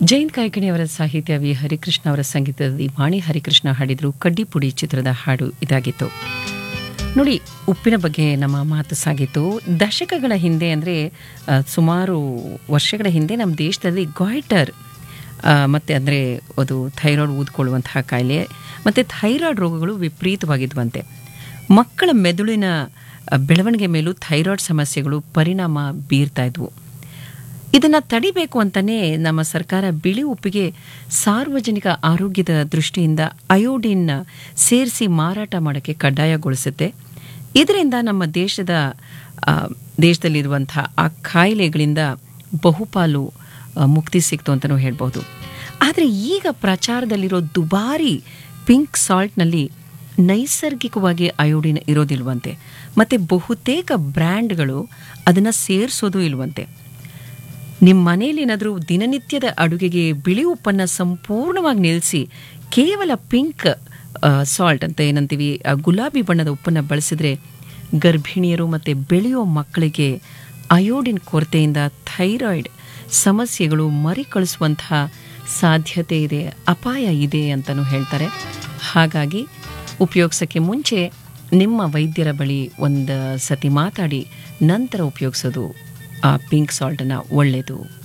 ಜೈನ್ ಕಾಯ್ಕಿಣಿ ಅವರ ಸಾಹಿತ್ಯ ವಿ ಹರಿಕೃಷ್ಣ ಅವರ ಸಂಗೀತದಲ್ಲಿ ವಾಣಿ ಹರಿಕೃಷ್ಣ ಹಾಡಿದ್ರು ಕಡ್ಡಿಪುಡಿ ಚಿತ್ರದ ಹಾಡು ಇದಾಗಿತ್ತು ನೋಡಿ ಉಪ್ಪಿನ ಬಗ್ಗೆ ನಮ್ಮ ಮಾತು ಸಾಗಿತ್ತು ದಶಕಗಳ ಹಿಂದೆ ಅಂದರೆ ಸುಮಾರು ವರ್ಷಗಳ ಹಿಂದೆ ನಮ್ಮ ದೇಶದಲ್ಲಿ ಗಾಯ್ಟರ್ ಮತ್ತು ಅಂದರೆ ಅದು ಥೈರಾಯ್ಡ್ ಊದ್ಕೊಳ್ಳುವಂತಹ ಕಾಯಿಲೆ ಮತ್ತು ಥೈರಾಯ್ಡ್ ರೋಗಗಳು ವಿಪರೀತವಾಗಿದ್ವಂತೆ ಮಕ್ಕಳ ಮೆದುಳಿನ ಆ, ಬೆಳವಣಿಗೆ ಮೇಲೂ ಥೈರಾಯ್ಡ್ ಸಮಸ್ಯೆಗಳು ಪರಿಣಾಮ ಬೀರ್ತಾ ಇದ್ವು ಇದನ್ನು ತಡಿಬೇಕು ಅಂತಲೇ ನಮ್ಮ ಸರ್ಕಾರ ಬಿಳಿ ಉಪ್ಪಿಗೆ ಸಾರ್ವಜನಿಕ ಆರೋಗ್ಯದ ದೃಷ್ಟಿಯಿಂದ ಅಯೋಡಿನ್ ಸೇರಿಸಿ ಮಾರಾಟ ಮಾಡೋಕ್ಕೆ ಕಡ್ಡಾಯಗೊಳಿಸುತ್ತೆ ಇದರಿಂದ ನಮ್ಮ ದೇಶದ ಆ, ದೇಶದಲ್ಲಿರುವಂಥ ಆ ಕಾಯಿಲೆಗಳಿಂದ ಬಹುಪಾಲು ಆ, ಮುಕ್ತಿ ಸಿಕ್ತು ಅಂತಲೂ ಹೇಳ್ಬೋದು ಆದರೆ ಈಗ ಪ್ರಚಾರದಲ್ಲಿರೋ ದುಬಾರಿ ಪಿಂಕ್ ಸಾಲ್ಟ್ನಲ್ಲಿ ನೈಸರ್ಗಿಕವಾಗಿ ಅಯೋಡಿನ್ ಇರೋದಿಲ್ವಂತೆ ಮತ್ತು ಬಹುತೇಕ ಬ್ರ್ಯಾಂಡ್ಗಳು ಅದನ್ನು ಸೇರಿಸೋದು ಇಲ್ವಂತೆ ನಿಮ್ಮ ಮನೇಲಿ ಏನಾದರೂ ದಿನನಿತ್ಯದ ಅಡುಗೆಗೆ ಬಿಳಿ ಉಪ್ಪನ್ನು ಸಂಪೂರ್ಣವಾಗಿ ನಿಲ್ಲಿಸಿ ಕೇವಲ ಪಿಂಕ್ ಸಾಲ್ಟ್ ಅಂತ ಏನಂತೀವಿ ಆ ಗುಲಾಬಿ ಬಣ್ಣದ ಉಪ್ಪನ್ನು ಬಳಸಿದ್ರೆ ಗರ್ಭಿಣಿಯರು ಮತ್ತು ಬೆಳೆಯೋ ಮಕ್ಕಳಿಗೆ ಅಯೋಡಿನ್ ಕೊರತೆಯಿಂದ ಥೈರಾಯ್ಡ್ ಸಮಸ್ಯೆಗಳು ಮರಿಕಳಿಸುವಂತಹ ಸಾಧ್ಯತೆ ಇದೆ ಅಪಾಯ ಇದೆ ಅಂತಲೂ ಹೇಳ್ತಾರೆ ಹಾಗಾಗಿ ಉಪಯೋಗಿಸೋಕ್ಕೆ ಮುಂಚೆ ನಿಮ್ಮ ವೈದ್ಯರ ಬಳಿ ಒಂದು ಸತಿ ಮಾತಾಡಿ ನಂತರ ಉಪಯೋಗಿಸೋದು ಆ ಪಿಂಕ್ ಸಾಲ್ಟನ್ನು ಒಳ್ಳೆಯದು